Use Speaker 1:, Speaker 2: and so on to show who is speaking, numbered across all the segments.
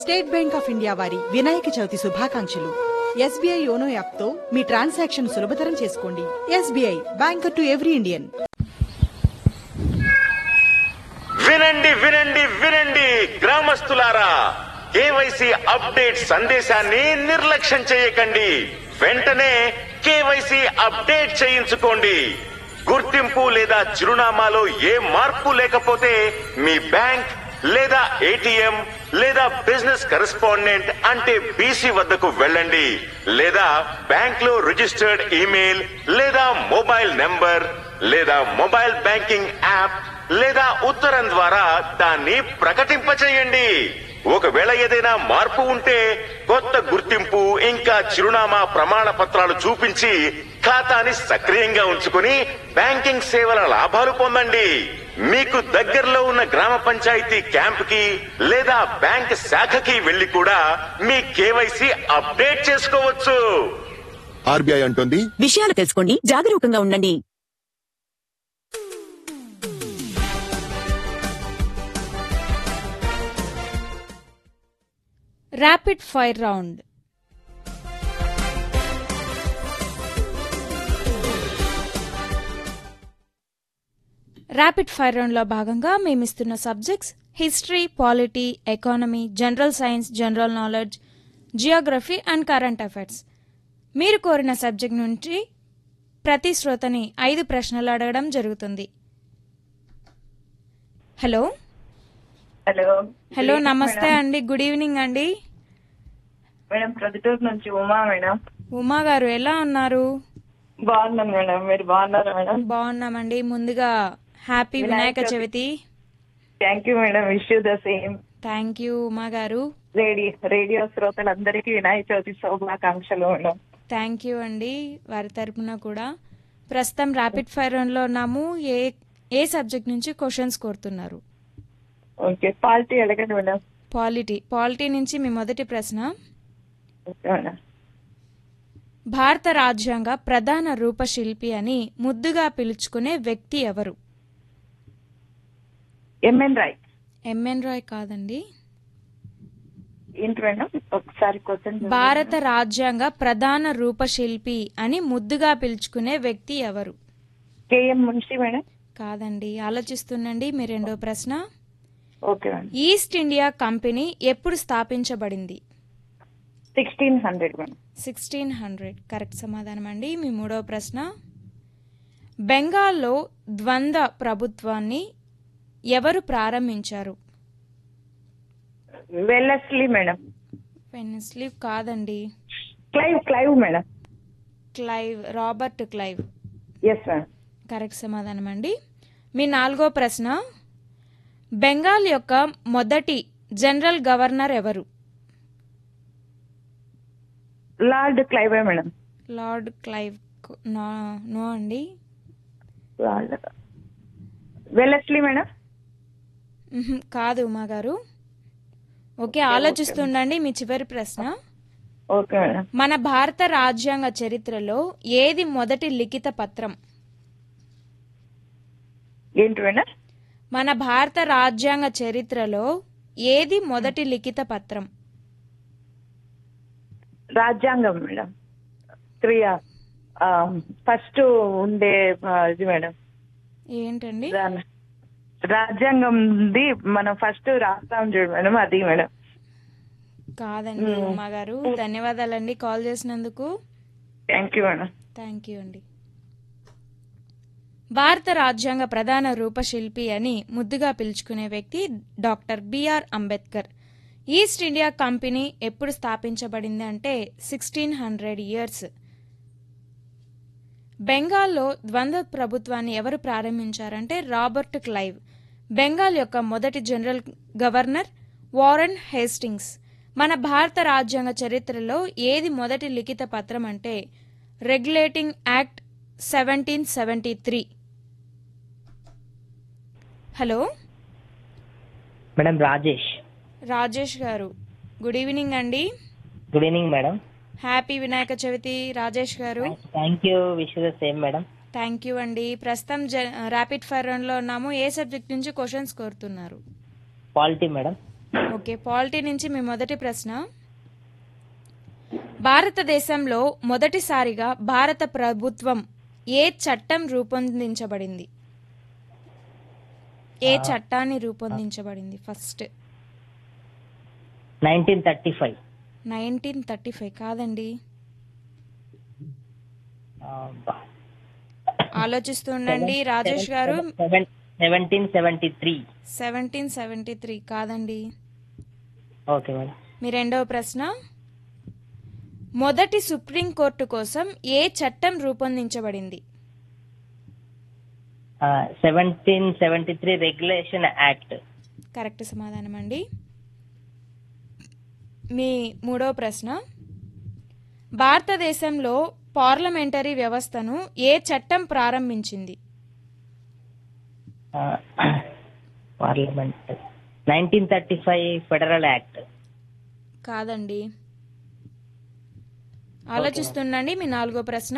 Speaker 1: State bank of India వారి వినాయక చవితి శుభాకాంక్షలు SBI YONO యాప్తో మీ ట్రాన్సాక్షన్ సులభతరం చేసుకోండి SBI banker to every Indian
Speaker 2: వినండి వినండి వినండి గ్రామస్తులారా కేవైసీ అప్డేట్ సందేశాన్ని నిర్లక్ష్యం చేయకండి వెంటనే కేవైసీ అప్డేట్ చేయించుకోండి గుర్తింపు లేదా చిరునామాలో ఏ మార్పు లేకపోతే మీ బ్యాంక్ లేదా ఏటీఎం లేదా బిజినెస్ కరెస్పాండెంట్ అంటే బీసీ వద్దకు వెళ్ళండి లేదా బ్యాంక్ లో రిజిస్టర్డ్ ఈమెయిల్ లేదా మొబైల్ నెంబర్ లేదా మొబైల్ బ్యాంకింగ్ యాప్ లేదా ఉత్తరం ద్వారా దాన్ని ప్రకటింపచేయండి ఒకవేళ ఏదైనా మార్పు ఉంటే కొత్త గుర్తింపు ఇంకా చిరునామా ప్రమాణ పత్రాలు చూపించి ఖాతాని సక్రియంగా ఉంచుకుని బ్యాంకింగ్ సేవల లాభాలు పొందండి మీకు దగ్గరలో ఉన్న గ్రామ పంచాయతీ క్యాంప్ కి లేదా బ్యాంక్ శాఖకి వెళ్లి కూడా మీ కేవైసీ అప్డేట్ చేసుకోవచ్చు
Speaker 3: ఆర్బీఐ అంటోంది
Speaker 4: విషయాలు తెలుసుకోండి జాగరూకంగా ఉండండి
Speaker 5: rapid fire round rapid fire రౌండ్లో భాగంగా మేము ఇస్తున్న subjects history polity economy general science general knowledge geography and current affairs మీరు కోరిన సబ్జెక్ట్ నుంచి ప్రతి శ్రోతని ఐదు ప్రశ్నలు అడగడం జరుగుతుంది హలో
Speaker 6: హలో
Speaker 5: హలో
Speaker 6: Good
Speaker 5: నమస్తే
Speaker 6: మేడం.
Speaker 5: అండి గుడ్ ఈవినింగ్ అండి
Speaker 6: మేడం ప్రొద్దుటూరు నుంచి ఉమా మేడం
Speaker 5: ఉమా గారు ఎలా ఉన్నారు
Speaker 6: బాగున్నాను మేడం మీరు బాగున్నారా మేడం
Speaker 5: బాగున్నామండి ముందుగా happy Vinayaka
Speaker 6: Vinayaka
Speaker 5: Chavithi
Speaker 6: thank you madam wish you the same
Speaker 5: thank you Uma గారు
Speaker 6: రేడియో రేడియో శ్రోతలందరికీ వినాయక చవితి శుభాకాంక్షలు మేడం
Speaker 5: థ్యాంక్ యూ అండి వారి తరపున కూడా ప్రస్తుతం ర్యాపిడ్ ఫైర్ లో ఉన్నాము ఏ ఏ సబ్జెక్ట్ నుంచి క్వశ్చన్స్ కోరుతున్నారు
Speaker 6: ఓకే పార్టీ అడగండి మేడం
Speaker 5: పాలిటీ పాలిటీ నుంచి మీ మొదటి ప్రశ్న
Speaker 6: ఓకే మేడం
Speaker 5: భారత రాజ్యాంగ ప్రధాన రూపశిల్పి అని ముద్దుగా పిలుచుకునే వ్యక్తి ఎవరు
Speaker 6: ఎంఎన్ రాయ్
Speaker 5: ఎంఎన్ రాయ్ కాదండి
Speaker 6: ఏంటి మేడం ఒకసారి క్వశ్చన్
Speaker 5: భారత రాజ్యాంగ ప్రధాన రూపశిల్పి అని ముద్దుగా పిలుచుకునే వ్యక్తి ఎవరు
Speaker 6: కేఎం మున్షి మేడం
Speaker 5: కాదండి ఆలోచిస్తుండండి మీ రెండో ప్రశ్న
Speaker 6: okay madam
Speaker 5: East India company ఎప్పుడు స్థాపించబడింది
Speaker 6: sixteen hundred madam
Speaker 5: sixteen hundred correct సమాధానం అండి మీ మూడో ప్రశ్న బెంగాల్లో ద్వంద్వ ప్రభుత్వాన్ని ఎవరు ప్రారంభించారు
Speaker 6: వెల్లస్లీ మేడం
Speaker 5: వెనస్లీ కాదండి
Speaker 6: Clive Clive madam
Speaker 5: Clive Robert Clive
Speaker 6: yes madam
Speaker 5: correct సమాధానం అండి మీ నాలుగో ప్రశ్న బెంగాల్ యొక్క మొదటి జనరల్ గవర్నర్ ఎవరు
Speaker 6: లార్డ్ క్లైవే madam
Speaker 5: lord Clive no no అండి
Speaker 6: లార్డ్ వెల్లస్లీ మేడం
Speaker 5: మ్హూ, కాదు ఉమా గారు ఓకే ఆలోచిస్తుండండి మీ చివరి ప్రశ్న
Speaker 6: ఓకే మేడం
Speaker 5: మన భారత రాజ్యాంగ చరిత్రలో ఏది మొదటి లిఖిత పత్రం
Speaker 6: ఏంటి మేడం
Speaker 5: మన భారత రాజ్యాంగ చరిత్రలో ఏది మొదటి లిఖిత పత్రం
Speaker 6: రాజ్యాంగం మేడం క్రియ ఫస్ట్ ఉండే ఆ, ఇది మేడం
Speaker 5: ఏంటండి
Speaker 6: దాని- రాజ్యాంగంది మనం ఫస్ట్ రాస్తాం చూడు మేడం అది మేడం
Speaker 5: కాదండి ఉమా గారు ధన్యవాదాలండి కాల్ చేసినందుకు
Speaker 6: thank you madam
Speaker 5: thank you అండి భారత రాజ్యాంగ ప్రధాన రూపశిల్పి అని ముద్దుగా పిలుచుకునే వ్యక్తి doctor BR Ambedkar East India company ఎప్పుడు స్థాపించబడింది అంటే సిక్స్టీన్ హండ్రెడ్ ఇయర్స్ బెంగాల్లో ద్వంద్వ ప్రభుత్వాన్ని ఎవరు ప్రారంభించారంటే రాబర్ట్ క్లైవ్ బెంగాల్ యొక్క మొదటి జనరల్ గవర్నర్ వారన్ హేస్టింగ్స్ మన భారత రాజ్యాంగ చరిత్రలో ఏది మొదటి లిఖిత పత్రం అంటే regulating act seventeen seventy three hello
Speaker 7: madam Rajesh
Speaker 5: Rajesh గారు గుడ్ ఈవినింగ్ అండి
Speaker 7: good evening madam
Speaker 5: happy Vinayaka Chavithi Rajesh గారు
Speaker 7: thank you wish the same madam
Speaker 5: thank you అండి ప్రస్తుతం జ ర్యాపిడ్ ఫైర్ రౌండ్లో ఉన్నాము ఏ సబ్జెక్ట్ నుంచి క్వశ్చన్స్ కోరుతున్నారు
Speaker 7: పాలిటీ మేడం
Speaker 5: ఓకే పాలిటీ నుంచి మీ మొదటి ప్రశ్న భారతదేశంలో మొదటిసారిగా భారత ప్రభుత్వం ఏ చట్టం రూపొందించబడింది ఏ చట్టాన్ని రూపొందించబడింది first
Speaker 7: nineteen thirty five
Speaker 5: nineteen thirty five కాదండి ఆలోచిస్తూ ఉండండి రాజేష్ గారు
Speaker 7: seventeen seventy three
Speaker 5: seventeen seventy three కాదండి
Speaker 7: ఓకే మేడం
Speaker 5: మీ రెండవ ప్రశ్న మొదటి సుప్రీంకోర్టు కోసం ఏ చట్టం రూపొందించబడింది
Speaker 7: seventeen seventy three regulation act
Speaker 5: correct సమాధానం అండి మీ మూడవ ప్రశ్న భారతదేశంలో పార్లమెంటరీ వ్యవస్థను ఏ చట్టం ప్రారంభించింది
Speaker 7: parliament nineteen thirty five federal act
Speaker 5: కాదండి ఆలోచిస్తుండండి మీ నాలుగో ప్రశ్న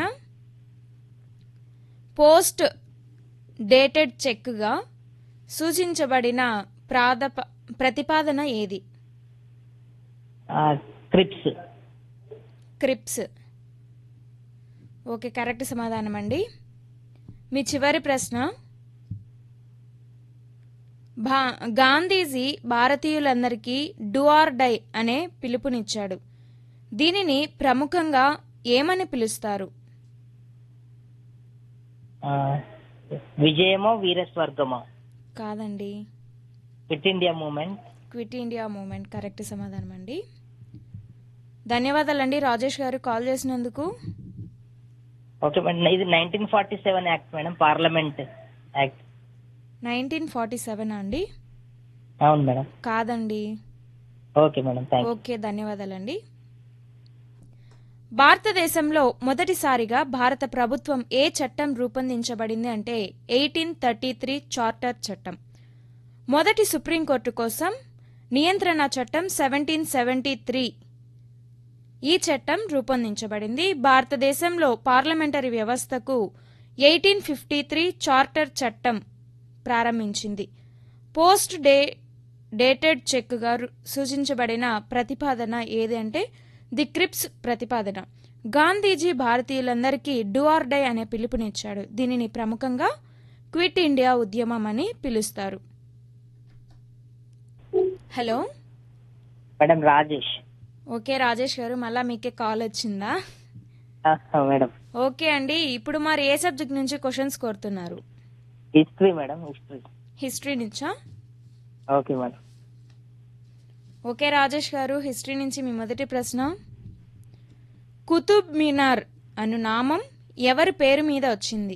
Speaker 5: పోస్ట్ డేటెడ్ చెక్గా సూచించబడిన ప్రాదప ప్రతిపాదన ఏది
Speaker 7: క్రిప్స్
Speaker 5: క్రిప్స్ ఓకే కరెక్ట్ సమాధానం అండి మీ చివరి ప్రశ్న భా గాంధీజీ భారతీయులందరికీ డు ఆర్ డై అనే పిలుపునిచ్చాడు దీనిని ప్రముఖంగా ఏమని పిలుస్తారు
Speaker 7: విజయమో వీరస్వర్గమో
Speaker 5: కాదండి
Speaker 7: quit India movement
Speaker 5: quit India movement correct సమాధానం అండి ధన్యవాదాలండి రాజేష్ గారు కాల్ చేసినందుకు
Speaker 7: ఓకే మేడం ఇది nineteen forty seven act madam parliament act
Speaker 5: nineteen forty seven అండి
Speaker 7: అవును మేడం
Speaker 5: కాదండి
Speaker 7: ఓకే మేడం థ్యాంక్
Speaker 5: ఓకే ధన్యవాదాలండి భారతదేశంలో మొదటిసారిగా భారత ప్రభుత్వం ఏ చట్టం రూపొందించబడింది అంటే ఎయిటీన్ థర్టీ త్రీ చార్టర్ చట్టం మొదటి సుప్రీంకోర్టు కోసం నియంత్రణ చట్టం సెవెంటీన్ సెవెంటీ త్రీ ఈ చట్టం రూపొందించబడింది భారతదేశంలో పార్లమెంటరీ వ్యవస్థకు ఎయిటీన్ ఫిఫ్టీ త్రీ చార్టర్ చట్టం ప్రారంభించింది పోస్ట్ డే డేటెడ్ చెక్గా రు- సూచించబడిన ప్రతిపాదన ఏది అంటే ది క్రిప్స్ ప్రతిపాదన గాంధీజీ భారతీయులందరికీ డు ఆర్ డై అనే పిలుపునిచ్చాడు దీనిని ప్రముఖంగా క్విట్ ఇండియా ఉద్యమం అని పిలుస్తారు hello
Speaker 7: madam Rajesh
Speaker 5: okay Rajesh గారు మళ్ళా మీకే కాల్ వచ్చిందా
Speaker 7: మేడం
Speaker 5: ఓకే అండి ఇప్పుడు మరి ఏ సబ్జెక్ట్ నుంచి క్వశ్చన్స్ కోరుతున్నారు
Speaker 7: హిస్టరీ మేడం హిస్టరీ
Speaker 5: హిస్టరీ నుంచా
Speaker 7: ఓకే మేడం
Speaker 5: ఓకే రాజేష్ గారు హిస్టరీ నుంచి మీ మొదటి ప్రశ్న కుతుబ్ మినార్ అను నామం ఎవరి పేరు మీద వచ్చింది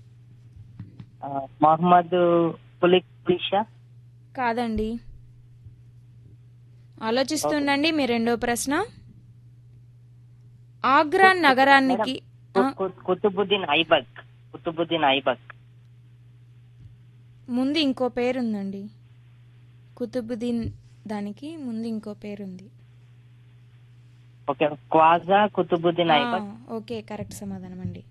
Speaker 7: మహమ్మద్ పులిక్ పులిషా
Speaker 5: కాదండి ఆలోచిస్తుండండి మీ రెండో ప్రశ్న ఆగ్రా నగరానికి ఆ,
Speaker 7: కుతుబుద్దీన్ ఐబక్ కుతుబుద్దీన్ ఐబక్
Speaker 5: ముందు ఇంకో పేరు ఉందండి కుతుబుద్దీన్ దానికి ముందు ఇంకో పేరు ఉంది
Speaker 7: ఓకే క్వాజా కుతుబుద్దీన్
Speaker 5: ఆ,
Speaker 7: ఐబక్
Speaker 5: ఓకే కరెక్ట్ సమాధానం అండి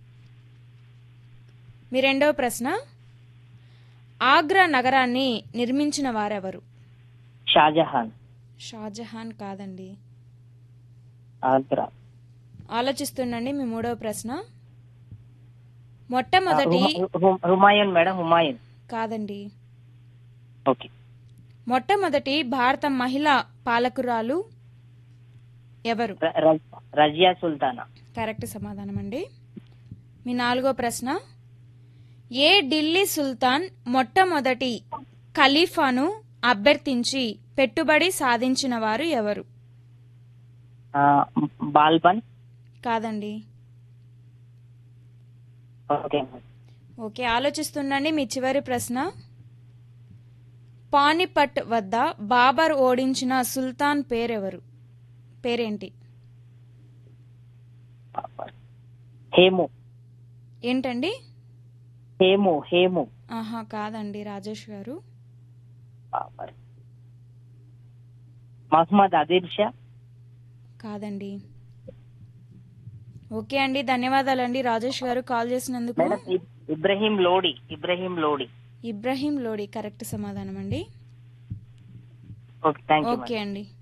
Speaker 5: మీ రెండవ ప్రశ్న ఆగ్రా నగరాన్ని నిర్మించిన వారెవరు
Speaker 7: షాజహాన్
Speaker 5: షాజహాన్ కాదండి
Speaker 7: ఆగ్రా
Speaker 5: ఆలోచిస్తుండండి మీ మూడవ ప్రశ్న మొట్టమొదటి
Speaker 7: హుమ- హుమ- హుమాయూన్ మేడం హుమాయూన్
Speaker 5: కాదండి
Speaker 7: ఓకే
Speaker 5: మొట్టమొదటి భారత మహిళా పాలకురాలు ఎవరు
Speaker 7: ర- ర- రజియా సుల్తానా
Speaker 5: కరెక్ట్ సమాధానం అండి మీ నాలుగో ప్రశ్న ఏ ఢిల్లీ సుల్తాన్ మొట్టమొదటి ఖలీఫాను అభ్యర్థించి పెట్టుబడి సాధించిన వారు ఎవరు
Speaker 7: ఆ, బాల్బన్
Speaker 5: కాదండి
Speaker 7: ఓకే
Speaker 5: ఓకే ఆలోచిస్తుండండి మీ చివరి ప్రశ్న పానిపట్ వద్ద బాబర్ ఓడించిన సుల్తాన్ పేరెవరు పేరేంటి
Speaker 7: హేము
Speaker 5: ఏంటండి
Speaker 7: హేము హేము
Speaker 5: ఆహా కాదండి రాజేష్ గారు
Speaker 7: బాబర్ మహమ్మద్ అదిల్ షా
Speaker 5: కాదండి ఓకే అండి ధన్యవాదాలండి రాజేష్ గారు కాల్ చేసినందుకు
Speaker 7: మేడం ఇబ్- ఇబ్రహీం లోడి ఇబ్రహీం లోడి
Speaker 5: ఇబ్రహీం లోడి కరెక్ట్ సమాధానం అండి
Speaker 7: ఓకే థ్యాంక్ యూ
Speaker 5: ఓకే అండి